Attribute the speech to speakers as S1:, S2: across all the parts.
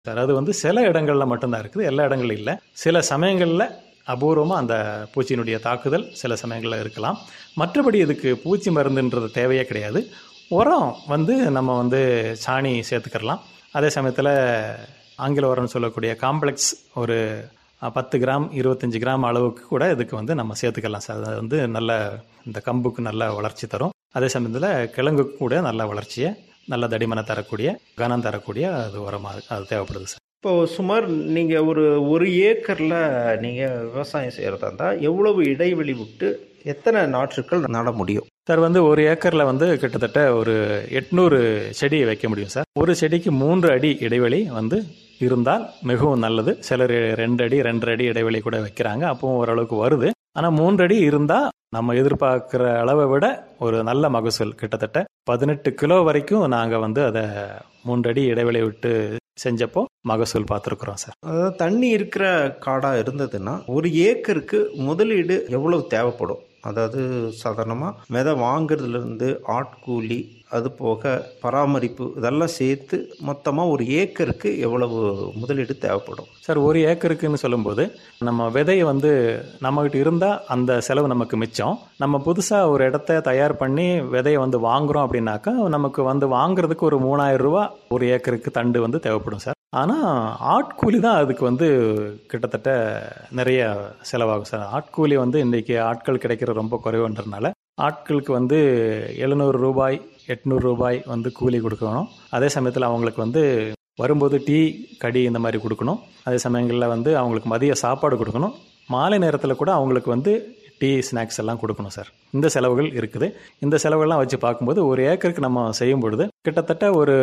S1: sir அது வந்து சில இடங்கள்ல மட்டும்தான் இருக்குது எல்லா இடங்களும் இல்லை சில சமயங்களில் அபூர்வமாக அந்த பூச்சியினுடைய தாக்குதல் சில சமயங்களில் இருக்கலாம் மற்றபடி இதுக்கு பூச்சி மருந்துன்றது தேவையே கிடையாது உரம் வந்து நம்ம வந்து சாணி சேர்த்துக்கிறலாம் அதே சமயத்தில் ஆங்கில உரம்னு சொல்லக்கூடிய காம்ப்ளெக்ஸ் ஒரு அஹ், பத்து கிராம் இருபத்தஞ்சி கிராம் அளவுக்கு கூட இதுக்கு வந்து நம்ம சேர்த்துக்கலாம் சார் அது வந்து நல்ல இந்த கம்புக்கு நல்ல வளர்ச்சி தரும் அதே சமயத்தில் கிழங்குக்கு கூட நல்ல வளர்ச்சியை நல்ல தடிமனை தரக்கூடிய கனம் தரக்கூடிய அது உரமாக அது தேவைப்படுது சார்
S2: இப்போ சுமார் நீங்கள் ஒரு ஒரு ஏக்கரில் நீங்கள் விவசாயம் செய்கிறதா இருந்தால் எவ்வளவு இடைவெளி விட்டு எத்தனை நாற்றுக்கள் நட முடியும்
S1: சார் வந்து ஒரு ஏக்கரில் வந்து கிட்டத்தட்ட ஒரு எட்நூறு செடி வைக்க முடியும் சார் ஒரு செடிக்கு மூன்று அடி இடைவெளி வந்து இருந்தால் மிகவும் நல்லது சிலர் ரெண்டு அடி ரெண்டரை அடி இடைவெளி கூட வைக்கிறாங்க அப்பவும் ஓரளவுக்கு வருது ஆனால் மூன்று அடி இருந்தால் நம்ம எதிர்பார்க்குற அளவை விட ஒரு நல்ல மகசூல் கிட்டத்தட்ட பதினெட்டு கிலோ வரைக்கும் நாங்கள் வந்து அதை மூன்று அடி இடைவெளி விட்டு செஞ்சப்போ மகசூல் பார்த்துருக்குறோம் சார்
S2: அதாவது தண்ணி இருக்கிற காடாக இருந்ததுன்னா ஒரு ஏக்கருக்கு முதலீடு எவ்வளவு தேவைப்படும் அதாவது சாதாரணமாக விதை வாங்குறதுலேருந்து ஆட்கூலி அது போக பராமரிப்பு இதெல்லாம் சேர்த்து மொத்தமாக ஒரு ஏக்கருக்கு எவ்வளவு முதலீடு தேவைப்படும்
S1: சார் ஒரு ஏக்கருக்குன்னு சொல்லும்போது நம்ம விதையை வந்து நம்மகிட்ட இருந்தால் அந்த செலவு நமக்கு மிச்சம் நம்ம புதுசாக ஒரு இடத்த தயார் பண்ணி விதையை வந்து வாங்குறோம் அப்படின்னாக்கா நமக்கு வந்து வாங்குறதுக்கு ஒரு மூணாயிரம் ரூபா ஒரு ஏக்கருக்கு தண்டு வந்து தேவைப்படும் சார் ஆனால் ஆட்கூலி தான் அதுக்கு வந்து கிட்டத்தட்ட நிறைய செலவாகும் சார் ஆட்கூலி வந்து இன்றைக்கி ஆட்கள் கிடைக்கிற ரொம்ப குறைவுன்றதுனால ஆட்களுக்கு வந்து எழுநூறு ரூபாய் எட்நூறு ரூபாய் வந்து கூலி கொடுக்கணும் அதே சமயத்தில் அவங்களுக்கு வந்து வரும்போது டீ கடி இந்த மாதிரி கொடுக்கணும் அதே சமயங்களில் வந்து அவங்களுக்கு மதிய சாப்பாடு கொடுக்கணும் மாலை நேரத்தில் கூட அவங்களுக்கு வந்து டீ ஸ்நாக்ஸ் எல்லாம் கொடுக்கணும் சார் இந்த செலவுகள் இருக்குது இந்த செலவுகள்லாம் வச்சு பார்க்கும்போது ஒரு ஏக்கருக்கு நம்ம செய்யும் பொழுது கிட்டத்தட்ட ஒரு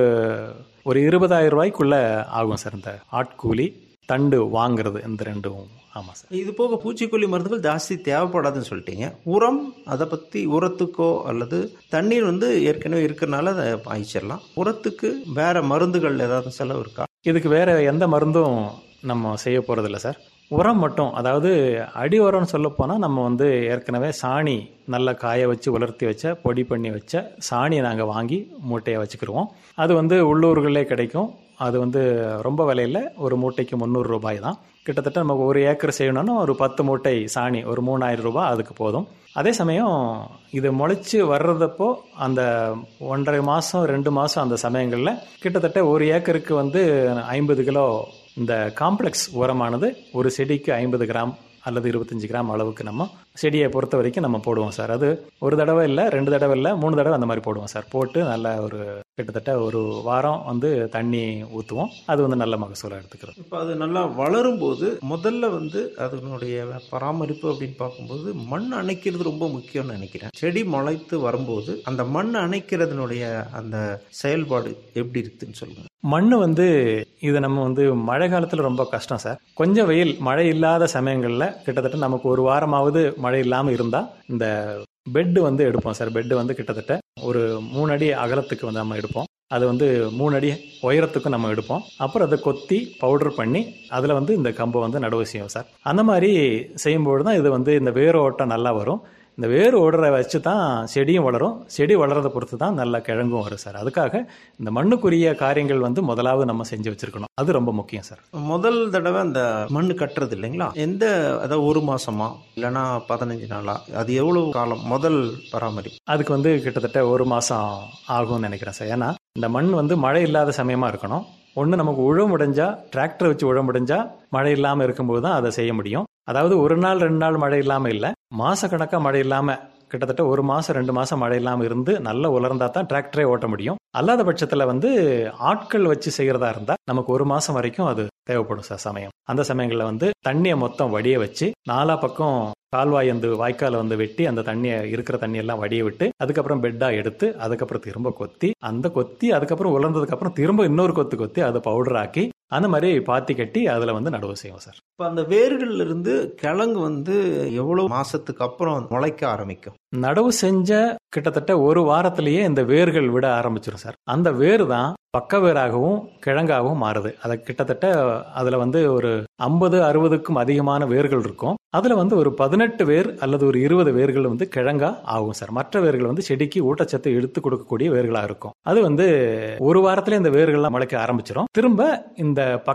S1: ஒரு இருபதாயிரம் ரூபாய்க்குள்ள ஆகும் சார் இந்த ஆட்கூலி தண்டு வாங்குறது இந்த ரெண்டும் ஆமாம் சார்
S2: இது போக பூச்சிக்கொல்லி மருந்துகள் ஜாஸ்தி தேவைப்படாதுன்னு சொல்லிட்டீங்க உரம் அதை பற்றி உரத்துக்கோ அல்லது தண்ணீர் வந்து ஏற்கனவே இருக்கிறனால அதை பாய்ச்சிடலாம் உரத்துக்கு வேற மருந்துகள் ஏதாவது செலவு இருக்கா
S1: இதுக்கு வேற எந்த மருந்தும் நம்ம செய்ய போகிறதில்ல சார் உரம் மட்டும் அதாவது அடி உரம்னு சொல்ல போனால் நம்ம வந்து ஏற்கனவே சாணி நல்லா காய வச்சு உலர்த்தி வச்ச பொடி பண்ணி வச்ச சாணியை நாங்கள் வாங்கி மூட்டையை வச்சுக்கிருவோம் அது வந்து உள்ளூர்களே கிடைக்கும் அது வந்து ரொம்ப விலையில் ஒரு மூட்டைக்கு முந்நூறு ரூபாய் தான் கிட்டத்தட்ட நம்ம ஒரு ஏக்கர் செய்யணும்னா ஒரு பத்து மூட்டை சாணி ஒரு மூணாயிரம் ரூபாய் அதுக்கு போதும் அதே சமயம் இது முளைச்சி வர்றதப்போ அந்த ஒன்றரை மாதம் ரெண்டு மாதம் அந்த சமயங்களில் கிட்டத்தட்ட ஒரு ஏக்கருக்கு வந்து ஐம்பது கிலோ இந்த காம்ப்ளெக்ஸ் உரமானது ஒரு செடிக்கு ஐம்பது கிராம் அல்லது இருபத்தஞ்சி கிராம் அளவுக்கு நம்ம செடியை பொறுத்த வரைக்கும் நம்ம போடுவோம் சார் அது ஒரு தடவை இல்லை ரெண்டு தடவை இல்லை மூணு தடவை அந்த மாதிரி போடுவோம் சார் போட்டு நல்ல ஒரு கிட்டத்தட்ட ஒரு வாரம் வந்து தண்ணி ஊற்றுவோம் அது வந்து நல்ல மகசூலை எடுத்துக்கிறோம்
S2: இப்போ அது நல்லா வளரும் போது முதல்ல வந்து அதனுடைய பராமரிப்பு அப்படின்னு பார்க்கும்போது மண் அணைக்கிறது ரொம்ப முக்கியம்னு நினைக்கிறேன் செடி முளைத்து வரும்போது அந்த மண் அணைக்கிறதுனுடைய அந்த செயல்பாடு எப்படி இருக்குதுன்னு சொல்லுங்க
S1: மண் வந்து இது நம்ம வந்து மழை காலத்தில் ரொம்ப கஷ்டம் சார் கொஞ்சம் வெயில் மழை இல்லாத சமயங்களில் கிட்டத்தட்ட நமக்கு ஒரு வாரமாவது மழை இல்லாமல் இருந்தால் இந்த பெட்டு வந்து எடுப்போம் சார் பெட்டு வந்து கிட்டத்தட்ட ஒரு மூணு அடி அகலத்துக்கு வந்து நம்ம எடுப்போம் அது வந்து மூணு அடி உயரத்துக்கும் நம்ம எடுப்போம் அப்புறம் அதை கொத்தி பவுடர் பண்ணி அதில் வந்து இந்த கம்பை வந்து நடவு செய்வோம் சார் அந்த மாதிரி செய்யும்போது தான் இது வந்து இந்த வேர் ஓட்டம் நல்லா வரும் இந்த வேர் ஓடுற வச்சு தான் செடியும் வளரும் செடி வளர்றதை பொறுத்து தான் நல்ல கிழங்கும் வரும் சார் அதுக்காக இந்த மண்ணுக்குரிய காரியங்கள் வந்து முதலாவது நம்ம செஞ்சு வச்சிருக்கணும் அது ரொம்ப முக்கியம் சார்
S2: முதல் தடவை அந்த மண் கட்டுறது இல்லைங்களா எந்த அதாவது ஒரு மாசமா இல்லைன்னா பதினஞ்சு நாளா அது எவ்வளவு காலம் முதல் பராமரிப்பு
S1: அதுக்கு வந்து கிட்டத்தட்ட ஒரு மாதம் ஆகும்னு நினைக்கிறேன் சார் ஏன்னா இந்த மண் வந்து மழை இல்லாத சமயமாக இருக்கணும் ஒன்று நமக்கு உழவு முடிஞ்சா டிராக்டர் வச்சு உழவு முடிஞ்சா மழை இல்லாமல் இருக்கும்போது தான் அதை செய்ய முடியும் அதாவது ஒரு நாள் ரெண்டு நாள் மழை இல்லாமல் இல்லை மாசக்கணக்காக மழை இல்லாமல் கிட்டத்தட்ட ஒரு மாதம் ரெண்டு மாதம் மழை இல்லாமல் இருந்து நல்ல உலர்ந்தா தான் டிராக்டரே ஓட்ட முடியும் அல்லாத பட்சத்தில் வந்து ஆட்கள் வச்சு செய்கிறதா இருந்தால் நமக்கு ஒரு மாதம் வரைக்கும் அது தேவைப்படும் சார் சமயம் அந்த சமயங்களில் வந்து தண்ணியை மொத்தம் வடிய வச்சு நாலா பக்கம் கால்வாய் வந்து வாய்க்காலை வந்து வெட்டி அந்த தண்ணியை இருக்கிற தண்ணியெல்லாம் வடிய விட்டு அதுக்கப்புறம் பெட்டா எடுத்து அதுக்கப்புறம் திரும்ப கொத்தி அந்த கொத்தி அதுக்கப்புறம் உலர்ந்ததுக்கு அப்புறம் திரும்ப இன்னொரு கொத்து கொத்தி அதை பவுடர் ஆக்கி அந்த மாதிரி பாத்தி கட்டி அதில் வந்து நடவு செய்வோம் சார்
S2: இப்போ அந்த வேர்கள்ல இருந்து கிழங்கு வந்து எவ்வளவு மாசத்துக்கு அப்புறம் முளைக்க ஆரம்பிக்கும்
S1: நடவு செஞ்ச கிட்டத்தட்ட ஒரு வாரத்திலேயே இந்த வேர்கள் விட ஆரம்பிச்சிடும் சார் அந்த வேர் தான் பக்க வேராகவும் கிழங்காகவும் மாறுது அதை கிட்டத்தட்ட அதில் வந்து ஒரு ஐம்பது அறுபதுக்கும் அதிகமான வேர்கள் இருக்கும் அதில் வந்து ஒரு பதினெட்டு வேர் அல்லது ஒரு இருபது வேர்கள் வந்து கிழங்கா ஆகும் சார் மற்ற வேர்கள் வந்து செடிக்கு ஊட்டச்சத்தை எடுத்து கொடுக்கக்கூடிய வேர்களாக இருக்கும் அது வந்து ஒரு வாரத்துல இந்த வேர்கள்லாம் முளைக்க ஆரம்பிச்சிடும் திரும்ப இந்த பக்க